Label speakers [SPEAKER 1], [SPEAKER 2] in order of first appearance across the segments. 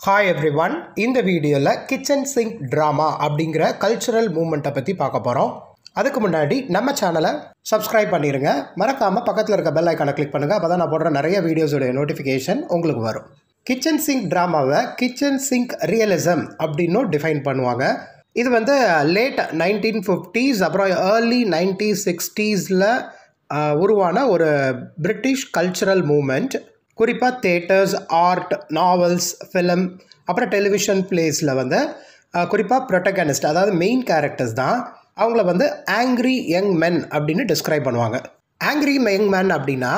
[SPEAKER 1] hi every everyone இந்த வீடியோவில் kitchen sink drama அப்படிங்கிற கல்ச்சுரல் மூமெண்ட்டை பற்றி பார்க்க போகிறோம் அதுக்கு முன்னாடி நம்ம சேனலை சப்ஸ்கிரைப் பண்ணிடுங்க மறக்காமல் பக்கத்தில் இருக்க பெல் ஐக்கானை கிளிக் பண்ணுங்கள் அப்போ தான் நான் போடுற நிறைய வீடியோஸோடைய நோட்டிஃபிகேஷன் உங்களுக்கு வரும் கிச்சன் சிங்க் ட்ராமாவை கிச்சன் சிங்க் ரியலிசம் அப்படின்னும் டிஃபைன் பண்ணுவாங்க இது வந்து லேட் நைன்டீன் ஃபிஃப்டிஸ் அப்புறம் ஏர்லி நைன்டீன் சிக்ஸ்டீஸில் உருவான ஒரு பிரிட்டிஷ் கல்ச்சுரல் மூமெண்ட் குறிப்பாக தேட்டர்ஸ் ஆர்ட் நாவல்ஸ் ஃபிலிம் அப்புறம் டெலிவிஷன் பிளேஸில் வந்து குறிப்பாக ப்ரொட்டகனிஸ்ட் அதாவது மெயின் கேரக்டர்ஸ் தான் அவங்கள வந்து ஆங்க்ரி யங் மென் அப்படின்னு டிஸ்கிரைப் பண்ணுவாங்க ஆங்க்ரி யங் மேன் அப்படின்னா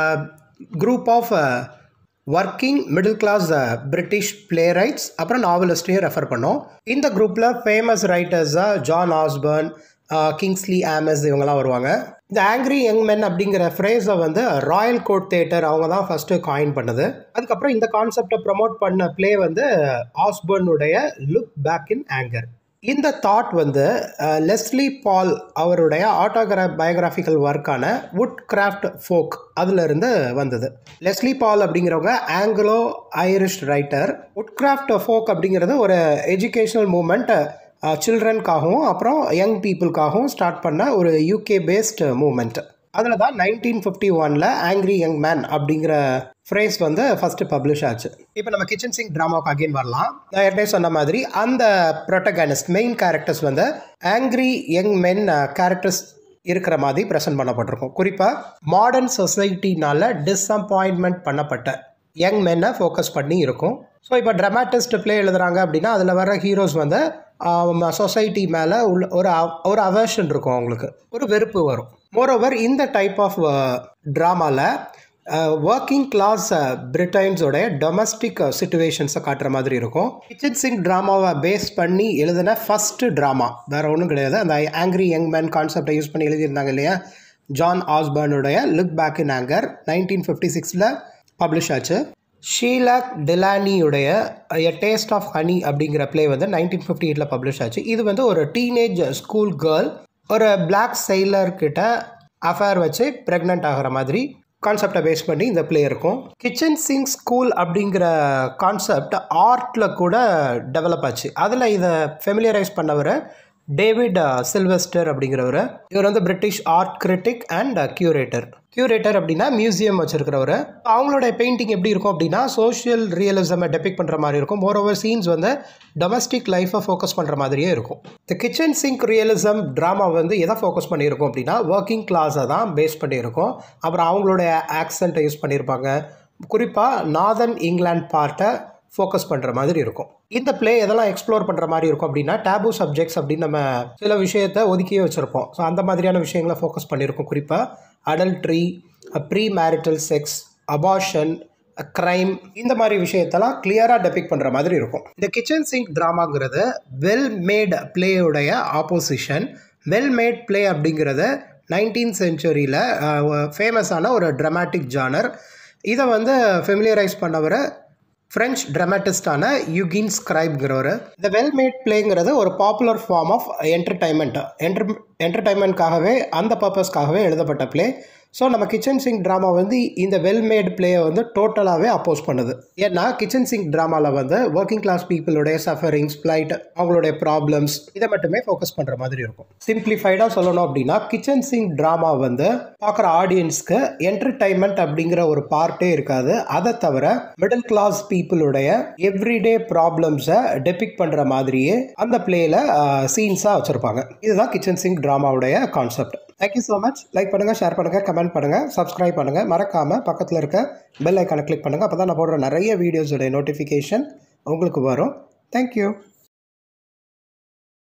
[SPEAKER 1] group of working middle class British playwrights அப்புறம் நாவலிஸ்டையும் ரெஃபர் பண்ணோம் இந்த குரூப்பில் ஃபேமஸ் ரைட்டர்ஸாக ஜான் ஆஸ்பர்ன் கிங்ஸ்லி ஆமஸ் இவங்கெல்லாம் வருவாங்க இந்த ஆங்க்ரி யங் மென் அப்படிங்கிற ஃப்ரேஸை வந்து ராயல் கோட் தேட்டர் அவங்க தான் ஃபஸ்ட்டு காயின் பண்ணது அதுக்கப்புறம் இந்த கான்செப்டை ப்ரமோட் பண்ண ப்ளே வந்து ஆஸ்பர்னுடைய லுக் பேக் இன் ஆங்கர் இந்த தாட் வந்து லெஸ்லி பால் அவருடைய ஆட்டோகிராஃப் பயோகிராஃபிக்கல் ஒர்க்கான வுட் கிராஃப்ட் ஃபோக் அதிலிருந்து வந்தது லெஸ்லி பால் அப்படிங்கிறவங்க Anglo Irish writer Woodcraft Folk அப்படிங்கிறது ஒரு எஜுகேஷ்னல் மூமெண்ட் சில்ட்ரனுக்காகவும் அப்புறம் யங் பீப்புளுக்காகவும் ஸ்டார்ட் பண்ண ஒரு யூகே பேஸ்ட் மூமெண்ட் அதில் தான் நைன்டீன் ஃபிஃப்டி ஒனில் ஆங்க்ரி யங் மேன் அப்படிங்கிற ஃப்ரேஸ் வந்து ஃபஸ்ட்டு பப்ளிஷ் ஆச்சு இப்போ நம்ம கிச்சன் சிங் ட்ராமாவுக்கு அகைன் வரலாம் நான் ஏற்கனவே சொன்ன மாதிரி அந்த ப்ரொட்டகானிஸ்ட் மெயின் கேரக்டர்ஸ் வந்து ஆங்க்ரி யங் மென் கேரக்டர்ஸ் இருக்கிற மாதிரி ப்ரெசென்ட் பண்ணப்பட்டிருக்கும் குறிப்பாக மாடர்ன் சொசைட்டினால டிஸப்பாயின்மெண்ட் பண்ணப்பட்ட யங் மென்னை ஃபோக்கஸ் பண்ணி இருக்கும் ஸோ இப்போ ட்ரமாட்டிஸ்ட் ப்ளே எழுதுறாங்க அப்படின்னா அதில் வர ஹீரோஸ் வந்து சொசைட்டி மேலே உள்ள ஒரு ஒரு அவர்ஷன் இருக்கும் அவங்களுக்கு ஒரு வெறுப்பு வரும் மோரோவர் இந்த டைப் ஆஃப் ட்ராமாவில் ஒர்க்கிங் கிளாஸ் பிரிட்டன்ஸோடைய டொமஸ்டிக் சுச்சுவேஷன்ஸை காட்டுற மாதிரி இருக்கும் கிச்சன் சிங் ட்ராமாவை பேஸ் பண்ணி எழுதின ஃபஸ்ட்டு ட்ராமா வேறு ஒன்றும் கிடையாது அந்த ஆங்க்ரி யங் மேன் கான்செப்டை யூஸ் பண்ணி எழுதியிருந்தாங்க இல்லையா ஜான் ஆஸ்பர்னுடைய look back in anger nineteen fifty சிக்ஸில் பப்ளிஷ் ஆச்சு ஷீலாக் டெலானியுடைய எ டேஸ்ட் ஆஃப் ஹனி அப்படிங்கிற ப்ளே வந்து நைன்டீன் ஃபிஃப்டி எயிட்டில் பப்ளிஷ் ஆச்சு இது வந்து ஒரு டீனேஜ் ஸ்கூல் கேர்ள் ஒரு பிளாக் செயிலர்கிட்ட அஃபேர் வச்சு ப்ரெக்னென்ட் ஆகிற மாதிரி கான்செப்டை பேஸ் பண்ணி இந்த ப்ளே இருக்கும் கிச்சன் சிங் ஸ்கூல் அப்படிங்கிற கான்செப்ட் ஆர்ட்டில் கூட டெவலப் ஆச்சு அதில் இதை ஃபெமிலியரைஸ் பண்ணவர் டேவிட் சில்வெஸ்டர் அப்படிங்கிறவர் இவர் வந்து British art critic and curator curator அப்படின்னா மியூசியம் வச்சிருக்கிறவர் அவங்களோட பெயிண்டிங் எப்படி இருக்கும் அப்படின்னா சோஷியல் ரியலிசமை டெபிக் பண்ணுற மாதிரி இருக்கும் மோர் ஓவர் சீன்ஸ் வந்து டொமஸ்டிக் லைஃப்பை ஃபோக்கஸ் பண்ணுற மாதிரியே இருக்கும் இந்த கிச்சன் சிங்க் ரியலிசம் ட்ராமா வந்து எதை ஃபோக்கஸ் பண்ணியிருக்கும் அப்படின்னா ஒர்க்கிங் கிளாஸை தான் பேஸ் பண்ணியிருக்கோம் அப்புறம் அவங்களுடைய ஆக்சண்ட்டை யூஸ் பண்ணியிருப்பாங்க குறிப்பாக நார்தன் இங்கிலாந்து பார்ட்டை ஃபோக்கஸ் பண்ணுற மாதிரி இருக்கும் இந்த ப்ளே எதெல்லாம் எக்ஸ்ப்ளோர் பண்ணுற மாதிரி இருக்கும் அப்படின்னா டேபு சப்ஜெக்ட்ஸ் அப்படின்னு நம்ம சில விஷயத்தை ஒதுக்கியே வச்சுருப்போம் ஸோ அந்த மாதிரியான விஷயங்களை ஃபோக்கஸ் பண்ணியிருக்கோம் குறிப்பாக adultery premarital sex abortion crime இந்த மாதிரி விஷயத்தெல்லாம் கிளியராக டெபிக் பண்ணுற மாதிரி இருக்கும் இந்த கிச்சன் சிங்க் ட்ராமாங்கிறது வெல் மேட் பிளேயுடைய ஆப்போசிஷன் வெல் மேட் பிளே அப்படிங்கிறது நைன்டீன் செஞ்சுரியில் ஃபேமஸான ஒரு ட்ரமாட்டிக் ஜானர் இதை வந்து ஃபெமிலியரைஸ் பண்ணவர் ஃப்ரெஞ்ச் ட்ரமாட்டிஸ்டான யுகின் ஸ்கிரைப்ங்கிறவர் இந்த வெல்மேட் பிளேங்கிறது ஒரு popular form of entertainment enter என்டர்டைன்மெண்ட்காகவே அந்த பர்பஸ்க்காகவே எழுதப்பட்ட பிளே ஸோ நம்ம கிச்சன் சிங் ட்ராமா வந்து இந்த வெல்மேட் பிளேயை வந்து டோட்டலாகவே அப்போஸ் பண்ணுது ஏன்னா கிச்சன் சிங் ட்ராமாவில் வந்து ஒர்க்கிங் கிளாஸ் பீப்புளுடைய சஃபரிங்ஸ் ஃப்ளைட் அவங்களுடைய ப்ராப்ளம்ஸ் இதை மட்டுமே ஃபோக்கஸ் பண்ணுற மாதிரி இருக்கும் சிம்பிளிஃபைடாக சொல்லணும் அப்படின்னா கிச்சன் சிங் ட்ராமா வந்து பார்க்குற ஆடியன்ஸ்க்கு என்டர்டைன்மெண்ட் அப்படிங்கிற ஒரு பார்ட்டே இருக்காது அதை தவிர மிடில் கிளாஸ் பீப்புளுடைய எவ்ரிடே ப்ராப்ளம்ஸை டெபிக் பண்ணுற மாதிரியே அந்த பிளேயில் சீன்ஸாக வச்சுருப்பாங்க இதுதான் கிச்சன் சிங் ட்ராமாவுடைய concept thank you so much like பண்ணுங்கள் ஷேர் பண்ணுங்கள் கமெண்ட் பண்ணுங்கள் சப்ஸ்கிரைப் பண்ணுங்கள் மறக்காமல் பக்கத்தில் இருக்க பெல் ஐக்கானை கிளிக் பண்ணுங்கள் அப்போ தான் நான் போடுற நிறைய வீடியோஸோடைய நோட்டிஃபிகேஷன் உங்களுக்கு வரும் தேங்க்யூ